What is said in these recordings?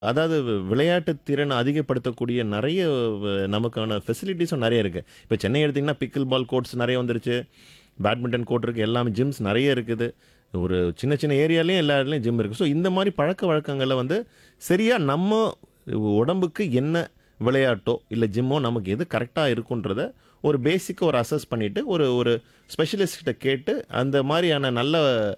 அதாவது வி- விளையாட்டு திறனை அதிகப்படுத்தக்கூடிய நிறைய வ- நமக்கான ஃபெசிலிட்டிஸும் நிறைய இருக்குது இப்போ சென்னை எடுத்திங்கன்னா பிக்கிள் பால் கோர்ட்ஸ் நிறைய வந்துருச்சு பேட்மிண்டன் கோர்ட் இருக்குது எல்லாமே ஜிம்ஸ் நிறைய இருக்குது ஒரு சின்ன சின்ன ஏரியாலையும் எல்லா இடத்துலையும் ஜிம் இருக்குது ஸோ இந்த மாதிரி பழக்க வழக்கங்களை வந்து சரியாக நம்ம உடம்புக்கு என்ன விளையாட்டோ இல்லை ஜிம்மோ நமக்கு எது கரெக்டாக இருக்குன்றத ஒரு பேசிக்காக ஒரு அசஸ் பண்ணிவிட்டு ஒரு ஒரு ஸ்பெஷலிஸ்ட்டை கேட்டு அந்த மாதிரியான நல்ல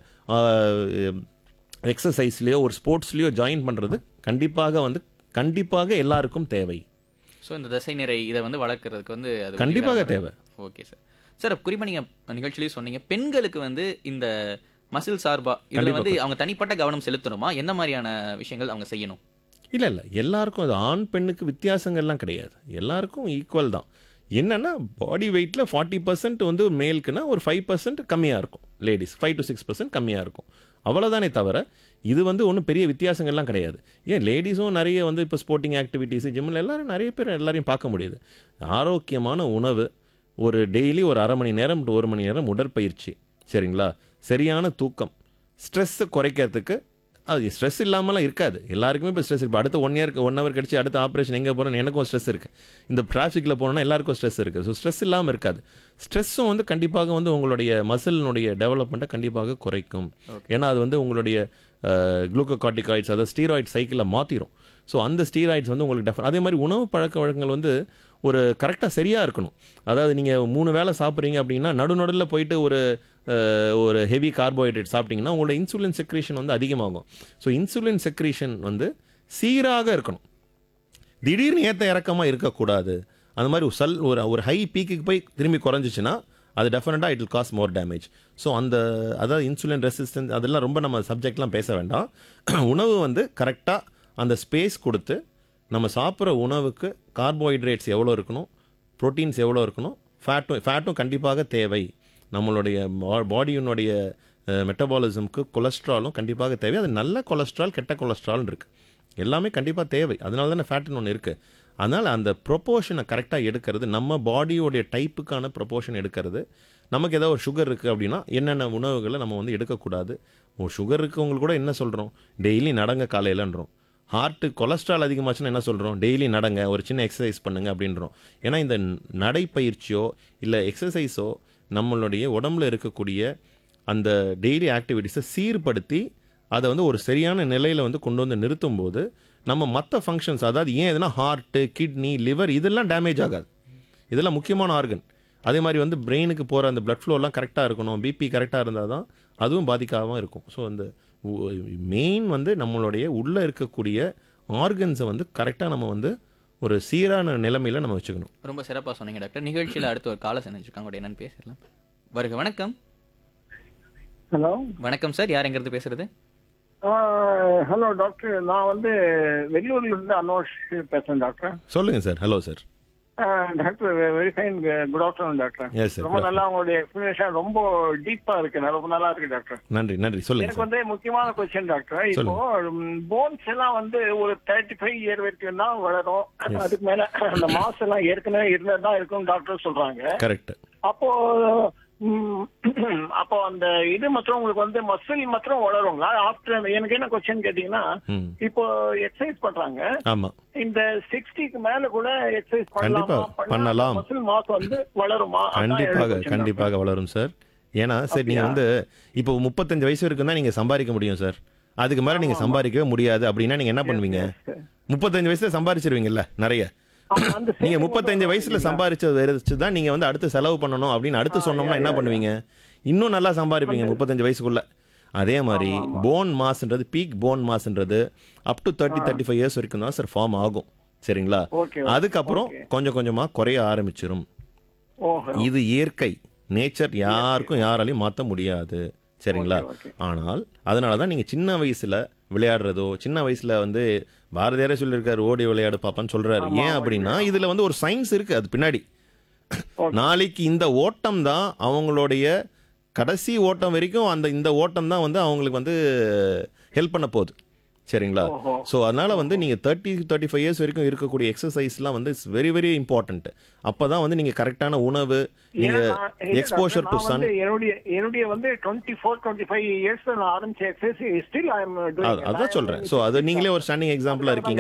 எக்ஸசைஸ்லேயோ ஒரு ஸ்போர்ட்ஸ்லேயோ ஜாயின் பண்ணுறது கண்டிப்பாக வந்து கண்டிப்பாக எல்லாருக்கும் தேவை ஸோ இந்த தசை நிறை இதை வந்து வளர்க்கறதுக்கு வந்து அது கண்டிப்பாக தேவை ஓகே சார் சார் குறிப்பாக நீங்கள் நிகழ்ச்சியிலேயே சொன்னீங்க பெண்களுக்கு வந்து இந்த மசில் சார்பா இதில் கண்டிப்பா. வந்து அவங்க தனிப்பட்ட கவனம் செலுத்தணுமா என்ன மாதிரியான விஷயங்கள் அவங்க செய்யணும் இல்லை இல்லை எல்லாருக்கும் அது ஆண் பெண்ணுக்கு வித்தியாசங்கள்லாம் கிடையாது எல்லாருக்கும் ஈக்குவல் தான் என்னன்னா பாடி வெயிட்டில் ஃபார்ட்டி பர்சன்ட் வந்து மேலுக்குன்னா ஒரு ஃபைவ் பர்சன்ட் கம்மியாக இருக்கும் ladies five to six percent கம்மியாக இருக்கும் அவ்வளோதானே தவிர இது வந்து ஒன்றும் பெரிய வித்தியாசங்கள்லாம் கிடையாது ஏன் லேடிஸும் நிறைய வந்து இப்போ ஸ்போர்ட்டிங் ஆக்டிவிட்டீஸ் ஜிம்மில் எல்லாரும் நிறைய பேர் எல்லாரையும் பார்க்க முடியுது ஆரோக்கியமான உணவு ஒரு டெய்லி ஒரு அரை மணி நேரம் to ஒரு மணி நேரம் உடற்பயிற்சி சரிங்களா சரியான தூக்கம் ஸ்ட்ரெஸ்ஸை குறைக்கிறதுக்கு அது ஸ்ட்ரெஸ் இல்லாமலாம் இருக்காது எல்லாருக்குமே இப்போ ஸ்ட்ரெஸ் இப்போ அடுத்த ஒன் இயருக்கு ஒன் ஹவர் கழிச்சு அடுத்த ஆப்ரேஷன் எங்கே போகிறோம் எனக்கும் ஸ்ட்ரெஸ் இருக்குது இந்த டிராஃபிக்கில் போனோம்னா எல்லாருக்கும் ஸ்ட்ரெஸ் இருக்குது ஸோ ஸ்ட்ரெஸ் இல்லாமல் இருக்காது ஸ்ட்ரெஸ்ஸும் வந்து கண்டிப்பாக வந்து உங்களுடைய மசிலினுடைய டெவலப்மெண்ட்டை கண்டிப்பாக குறைக்கும் ஏன்னா அது வந்து உங்களுடைய குளூக்கோகார்டிகாய்ட்ஸ் அதாவது ஸ்டீராய்ட் சைக்கிளை மாற்றிடும் ஸோ அந்த ஸ்டீராய்ட்ஸ் வந்து உங்களுக்கு டெஃப அதே மாதிரி உணவு பழக்க வழக்கங்கள் வந்து ஒரு கரெக்டாக சரியாக இருக்கணும் அதாவது நீங்கள் மூணு வேளை சாப்பிட்றீங்க அப்படின்னா நடுநடுவில் போயிட்டு ஒரு அஹ், ஒரு ஹெவி கார்போஹைட்ரேட் சாப்பிட்டீங்கன்னா உங்களோட இன்சுலின் செக்ரேஷன் வந்து அதிகமாகும் ஸோ இன்சுலின் செக்ரேஷன் வந்து சீராக இருக்கணும் திடீர்னு ஏற்ற இறக்கமாக இருக்கக்கூடாது அந்த மாதிரி ஒரு சல் ஒரு ஒரு ஹை பீக்குக்கு போய் திரும்பி குறைஞ்சிச்சுன்னா அது டெஃபினட்டாக it will cause more damage so அந்த அதாவது இன்சுலின் ரெசிஸ்டன்ஸ் அதெல்லாம் ரொம்ப நம்ம சப்ஜெக்ட்லாம் பேச வேண்டாம் உணவு வந்து கரெக்டாக அந்த ஸ்பேஸ் கொடுத்து நம்ம சாப்பிட்ற உணவுக்கு கார்போஹைட்ரேட்ஸ் எவ்வளோ இருக்கணும் ப்ரோட்டீன்ஸ் எவ்வளோ இருக்கணும் ஃபேட்டும் ஃபேட்டும் கண்டிப்பாக தேவை நம்மளுடைய பாடியினுடைய மெட்டபாலிசம்க்கு கொலஸ்ட்ராலும் கண்டிப்பாக தேவை அது நல்ல கொலஸ்ட்ரால் கெட்ட கொலஸ்ட்ரால் இருக்குது எல்லாமே கண்டிப்பாக தேவை அதனால தானே ஃபேட்டுன்னு ஒன்று இருக்குது அதனால் அந்த ப்ரொப்போர்ஷனை கரெக்டாக எடுக்கிறது நம்ம பாடியோடைய டைப்புக்கான ப்ரொப்போர்ஷன் எடுக்கிறது நமக்கு ஏதோ ஒரு சுகர் இருக்குது அப்படின்னா என்னென்ன உணவுகளை நம்ம வந்து எடுக்கக்கூடாது ஓ சுகர் இருக்கவங்களுக்கு கூட என்ன சொல்கிறோம் டெய்லி நடங்க காலையிலன்றோம் ஹார்ட்டு கொலஸ்ட்ரால் அதிகமாச்சுன்னா என்ன சொல்கிறோம் டெய்லி நடங்க ஒரு சின்ன எக்ஸசைஸ் பண்ணுங்க அப்படின்றோம் ஏன்னா இந்த நடைப்பயிற்சியோ இல்லை எக்ஸசைஸோ நம்மளுடைய உடம்புல இருக்கக்கூடிய அந்த டெய்லி ஆக்டிவிட்டீஸை சீர்படுத்தி அதை வந்து ஒரு சரியான நிலையில் வந்து கொண்டு வந்து நிறுத்தும் போது நம்ம மற்ற ஃபங்க்ஷன்ஸ் அதாவது ஏன் எதுனா ஹார்ட்டு கிட்னி லிவர் இதெல்லாம் டேமேஜ் ஆகாது இதெல்லாம் முக்கியமான ஆர்கன் அதே மாதிரி வந்து பிரெயினுக்கு போகிற அந்த blood flow எல்லாம் கரெக்டாக இருக்கணும் பிபி கரெக்டாக இருந்தால் தான் அதுவும் பாதிக்காமல் இருக்கும் ஸோ அந்த மெயின் வந்து நம்மளுடைய உள்ளே இருக்கக்கூடிய ஆர்கன்ஸை வந்து கரெக்டாக நம்ம வந்து ஒரு சீரான நிலைமையில நம்ம வச்சுக்கணும் ரொம்ப சிறப்பாக சொன்னீங்க டாக்டர் நிகழ்ச்சியில் அடுத்து ஒரு காலை செஞ்சுருக்காங்க கூட என்னன்னு பேசிடலாம் வருக வணக்கம் ஹலோ வணக்கம் சார் யார் எங்கிறது பேசுறது ஹலோ டாக்டர் நான் வந்து வெளியூர்ல இருந்து அனோஷ் பேசுறேன் டாக்டர் சொல்லுங்கள் sir hello sir doctor very fine good afternoon doctor yes sir ரொம்ப நல்லா உங்களுடைய எக்ஸ்பிளேஷன் ரொம்ப டீப்பா இருக்கு ரொம்ப நல்லா இருக்கு டாக்டர் நன்றி நன்றி சொல்லுங்கள் எனக்கு சார் வந்து முக்கியமான கொஸ்டின் டாக்டர் இப்போ போன்ஸ் எல்லாம் வந்து ஒரு தேர்ட்டி ஃபைவ் இயர் வரைக்கும் தான் வளரும் அதுக்கு மேல அந்த மாஸ் எல்லாம் ஏற்கனவே இருந்ததான் இருக்கும் டாக்டர் சொல்றாங்க கரெக்ட் அப்போ ம், அப்போ அந்த இது மாத்திரம் உங்களுக்கு வந்து மசில் மாத்திரம் வளருங்களா ஆஃப்டர் எனக்கு என்ன கொஸ்டின் கேட்டீங்கன்னா ம் இப்போ எக்ஸசைஸ் பண்றாங்க ஆமாம் இந்த சிக்ஸ்டிக்கு மேல கூட எக்ஸசைஸ் கண்டிப்பா, பண்ணலாம். மசில் மாஸ் வந்து வளருமா அதான் என்னோட கண்டிப்பாக question, கண்டிப்பாக வளரும் சார் ஏன்னா சார் நீங்கள் வந்து இப்போ முப்பத்தஞ்சு வயசு இருக்குன்னா நீங்கள் சம்பாதிக்க முடியும் சார் அதுக்கு மேலே நீங்கள் சம்பாதிக்கவே முடியாது அப்படின்னா நீங்கள் என்ன பண்ணுவீங்க முப்பத்தஞ்சு வயசுல சம்பாரிச்சிருவீங்கல்ல நிறைய ஆமா, அந்த நீங்க saving முப்பத்தஞ்சு வயசுல சம்பாரிச்சது வச்சு தான் நீங்க வந்து அடுத்து செலவு பண்ணணும் அப்படின்னு அடுத்து சொன்னோம்னா என்ன பண்ணுவீங்க இன்னும் நல்லா சம்பாதிப்பீங்க முப்பத்தஞ்சு வயசுக்குள்ள அதே மாதிரி போன் மாஸ்ன்றது பீக் போன் மாஸ்ன்றது up to thirty thirty five years வரைக்கும் தான் சார் ஃபார்ம் ஆகும் சரிங்களா Okay, அதுக்கப்புறம் கொஞ்சம் கொஞ்சமா குறைய ஆரம்பிச்சிரும் ஓஹோ இது இயற்கை நேச்சர் யாருக்கும் யாராலையும் மாற்ற முடியாது சரிங்களா ஆனால் அதனால தான் நீங்கள் சின்ன வயசுல விளையாடுறதோ சின்ன வயசுல வந்து பாரதியாரே சொல்லியிருக்காரு ஓடி விளையாடு பாப்பான்னு சொல்றாரு ஏன் அப்படின்னா இதுல வந்து ஒரு சயின்ஸ் இருக்கு அது பின்னாடி நாளைக்கு இந்த ஓட்டம் தான் அவங்களுடைய கடைசி ஓட்டம் வரைக்கும் அந்த இந்த ஓட்டம் தான் வந்து அவங்களுக்கு வந்து ஹெல்ப் பண்ண போகுது சரிங்களா ஓஹோ. ஸோ அதனால வந்து நீங்கள் தேர்ட்டி தேர்ட்டி ஃபைவ் இயர்ஸ் வரைக்கும் இருக்கக்கூடிய எக்ஸசைஸ்லாம் வந்து இட்ஸ் வெரி வெரி இம்பார்ட்டன்ட் அப்போ தான் வந்து நீங்கள் கரெக்டான உணவு நீங்கள் ஏன்னா, இல்ல எக்ஸ்போஷர் டாக்டர், டு நான் சன் வந்து என்னுடைய என்னுடைய வந்து twenty four twenty five years நான் ஆரம்பிச்ச எக்ஸசைஸ் ஸ்டில் ஐ எம் அதான் சொல்கிறேன் ஸோ அது நீங்களே ஒரு ஸ்டாண்டிங் எக்ஸாம்பிளாக இருக்கீங்க